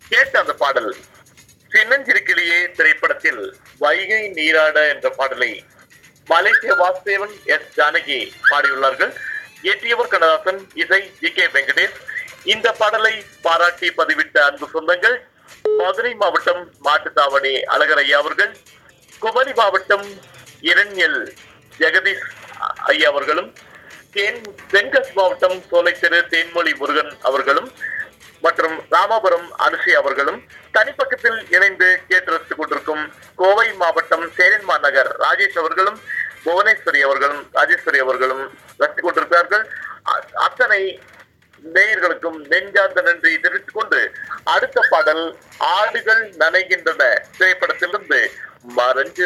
கேட்ட அந்த பாடல் சின்னஞ்சிறுக்கிளியே திரைப்படத்தில் வைகை நீராட என்ற பாடலை மலேசிய வாசுதேவன் எஸ் ஜானகி பாடியுள்ளார்கள் இயற்றியவர் கண்ணதாசன் இசை ஜி கே வெங்கடேஷ் இந்த பாடலை பாராட்டி பதிவிட்ட அன்பு சொந்தங்கள் மதுரை மாவட்டம் மாட்டுத்தாவணி அழகர் ஐயா அவர்கள் குமரி மாவட்டம் இரண்யல் ஜெகதீஷ் ஐயா அவர்களும் தேன் தென்காசி மாவட்டம் சோலைத்தெரு தேன்மொழி முருகன் அவர்களும் மற்றும் ராமபுரம் அனுஷி அவர்களும் தனிப்பக்கத்தில் இணைந்து கேட்டு ரசித்துக் கொண்டிருக்கும் கோவை மாவட்டம் சேரன்மா நகர் ராஜேஷ் அவர்களும் புவனேஸ்வரி அவர்களும் ராஜேஸ்வரி அவர்களும் ரசித்துக் கொண்டிருக்கிறார்கள் அ- அத்தனை நேயர்களுக்கும் நெஞ்சார்ந்த நன்றி தெரிவித்துக் கொண்டு அடுத்த பாடல் ஆடுகள் நனைகின்றன திரைப்படத்திலிருந்து மறைஞ்சு